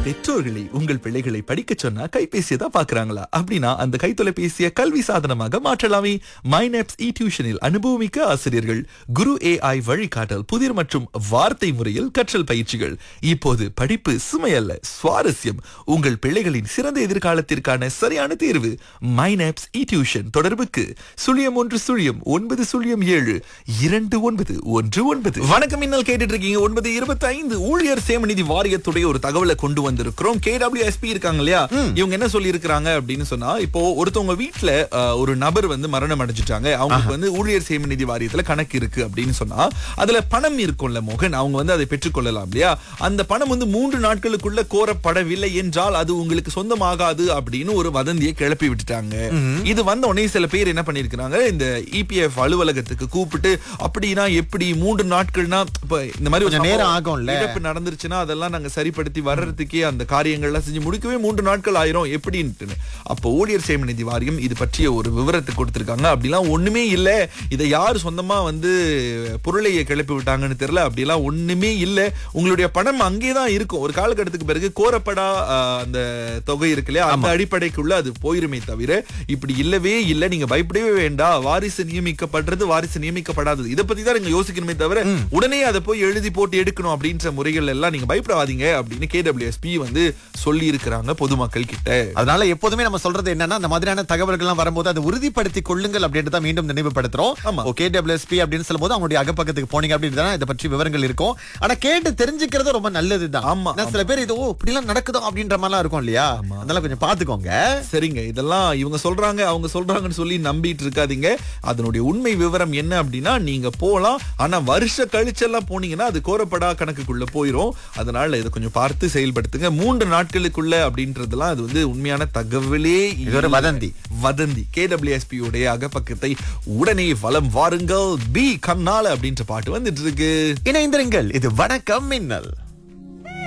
பெற்றோர்களை உங்கள் பிள்ளைகளை படிக்க சொன்னா கைபேசியை தான் பாக்குறாங்களா அப்படின்னா அந்த கைத்தொலைபேசியை கல்வி சாதனமாக மாற்றலாமே மைனப்ஸ் இ டியூஷனில் அனுபவமிக்க ஆசிரியர்கள் குரு ஏஐ வழிகாட்டல் புதிர் மற்றும் வார்த்தை முறையில் கற்றல் பயிற்சிகள் இப்போது படிப்பு சுமையல்ல சுவாரஸ்யம் உங்கள் பிள்ளைகளின் சிறந்த எதிர்காலத்திற்கான சரியான தேர்வு மைனப்ஸ் இ டியூஷன் தொடர்புக்கு சுழியம் ஒன்று சுழியம் ஒன்பது சுழியம் ஏழு இரண்டு ஒன்பது ஒன்று ஒன்பது வணக்கம் இன்னல் கேட்டுட்டு இருக்கீங்க ஒன்பது இருபத்தி ஐந்து ஊழியர் சேமநிதி வாரியத்துடைய ஒரு தகவலை கொண்டு வந்திருக்கிறோம் கேடபிள்யூஎஸ்பி இருக்காங்க இல்லையா இவங்க என்ன சொல்லி இருக்கிறாங்க அப்படின்னு சொன்னா இப்போ ஒருத்தவங்க வீட்டுல அஹ், ஒரு நபர் வந்து மரணம் அடைஞ்சிட்டாங்க அவங்களுக்கு வந்து ஊழியர் சேமநிதி வாரியத்துல கணக்கு இருக்கு அப்படின்னு சொன்னா அதுல பணம் இருக்கும்ல மோகன் அவங்க வந்து அதை பெற்றுக்கொள்ளலாம் இல்லையா அந்த பணம் வந்து மூன்று நாட்களுக்குள்ள கோரப்படவில்லை என்றால் அது உங்களுக்கு சொந்தமாகாது அப்படின்னு ஒரு வதந்தியை கிளப்பி விட்டுட்டாங்க இது வந்த உடனே சில பேர் என்ன பண்ணிருக்கிறாங்க இந்த இபிஎஃப் அலுவலகத்துக்கு கூப்பிட்டு அப்படின்னா எப்படி மூன்று நாட்கள்னா இப்ப இந்த மாதிரி ஒரு கொஞ்சம் நேரம் சம்பவம் ஆகும்ல. இழப்பு நடந்துருச்சுன்னா அதெல்லாம் நாங்க சரிப்படுத்தி வர்றதுக்கே அந்த காரியங்கள்லாம் செஞ்சு முடிக்கவே மூன்று நாட்கள் ஆயிரும் எப்படின்ட்டு அப்போ ஊழியர் சேம நிதி வாரியம் இது பற்றிய ஒரு விவரத்தை கொடுத்திருக்காங்க அப்படிலாம் ஒண்ணுமே இல்ல இதை யார் சொந்தமா வந்து பொருளையை கிளப்பி விட்டாங்கன்னு தெரியல அப்படிலாம் ஒண்ணுமே இல்ல உங்களுடைய பணம் அங்கே தான் இருக்கும் ஒரு காலகட்டத்துக்கு பிறகு கோரப்படா ஆஹ், அந்த தொகை இருக்கு இல்லையா அந்த அடிப்படைக்குள்ள அது போயிருமே தவிர இப்படி இல்லவே இல்ல நீங்க பயப்படவே வேண்டாம் வாரிசு நியமிக்கப்படுறது வாரிசு நியமிக்கப்படாதது இதை பத்தி தான் நீங்க யோசிக்கணுமே தவிர உடனே அதை போய் எழுதி போட்டு எடுக்கணும் அப்படின்ற முறைகள் எல்லாம் நீங்க பயப்படாதீங்க அப்படின்னு கேடபிள்யூஎஸ்பி வந்து சொல்லி இருக்கிறாங்க பொதுமக்கள் கிட்ட அதனால எப்போதுமே நம்ம சொல்றது என்னன்னா அந்த மாதிரியான தகவல்கள் எல்லாம் வரும்போது அதை உறுதிப்படுத்திக் கொள்ளுங்கள் அப்படின்ட்டு தான் மீண்டும் நினைவுபடுத்துறோம் ஆமா. ஓகே டபிள்யூஎஸ்பி அப்படின்னு சொல்லும்போது அவங்களுடைய அகப்பக்கத்துக்கு போனீங்க அப்படின்னு தான் இதை பற்றி விவரங்கள் இருக்கும் ஆனா கேட்டு தெரிஞ்சுக்கிறது ரொம்ப நல்லதுதான் ஆமா, ஏன்னா சில பேர் இது ஓ இப்படி எல்லாம் நடக்குதோ அப்படின்ற மாதிரிலாம் இருக்கும் இல்லையா அதெல்லாம் கொஞ்சம் பாத்துக்கோங்க சரிங்க இதெல்லாம் இவங்க சொல்றாங்க அவங்க சொல்றாங்கன்னு சொல்லி நம்பிட்டு இருக்காதீங்க அதனுடைய உண்மை விவரம் என்ன அப்படின்னா நீங்க போலாம் ஆனா வருஷ கழிச்செல்லாம் போனீங்கன்னா அது கோரப்படா கணக்குக்குள்ள போயிரும் அதனால இதை கொஞ்சம் பார்த்து செயல்படுத்துங்க மூன்று நாட்களுக்குள்ள அப்படின்றதெல்லாம் அது வந்து உண்மையான தகவலே இது ஒரு இல்ல. வதந்தி. வதந்தி கேடபிள்யூஎஸ்பி உடைய அகப்பக்கத்தை உடனே வலம் வாருங்கள் பி கண்ணால அப்படின்ற பாட்டு வந்துட்டு இருக்கு இணைந்திருங்கள் இது வணக்கம் மின்னல்